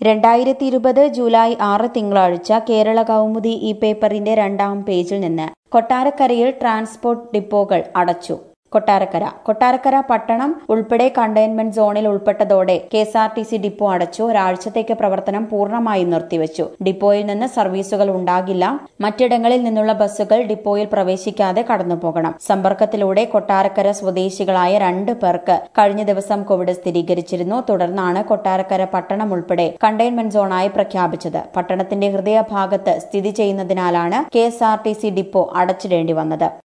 രണ്ടായിരത്തി ഇരുപത് ജൂലൈ ആറ് തിങ്കളാഴ്ച കേരള കൗമുദി ഈ പേപ്പറിന്റെ രണ്ടാം പേജിൽ നിന്ന് കൊട്ടാരക്കരയിൽ ട്രാൻസ്പോർട്ട് ഡിപ്പോകൾ അടച്ചു കൊട്ടാരക്കര കൊട്ടാരക്കര പട്ടണം ഉൾപ്പെടെ കണ്ടെയ്ൻമെന്റ് സോണിൽ ഉൾപ്പെട്ടതോടെ K S R T C depot അടച്ചു ഒരാഴ്ചത്തേക്ക് പ്രവർത്തനം പൂർണ്ണമായും നിർത്തിവച്ചു ഡിപ്പോയിൽ നിന്ന് സർവീസുകൾ ഉണ്ടാകില്ല മറ്റിടങ്ങളിൽ നിന്നുള്ള ബസ്സുകൾ ഡിപ്പോയിൽ പ്രവേശിക്കാതെ കടന്നുപോകണം സമ്പർക്കത്തിലൂടെ കൊട്ടാരക്കര സ്വദേശികളായ രണ്ട് പേർക്ക് കഴിഞ്ഞ ദിവസം കോവിഡ് സ്ഥിരീകരിച്ചിരുന്നു തുടർന്നാണ് കൊട്ടാരക്കര പട്ടണം ഉൾപ്പെടെ കണ്ടെയ്ൻമെന്റ് സോണായി പ്രഖ്യാപിച്ചത് പട്ടണത്തിന്റെ ഹൃദയഭാഗത്ത് സ്ഥിതി ചെയ്യുന്നതിനാലാണ് K S R T C depot അടച്ചിടേണ്ടി വന്നത്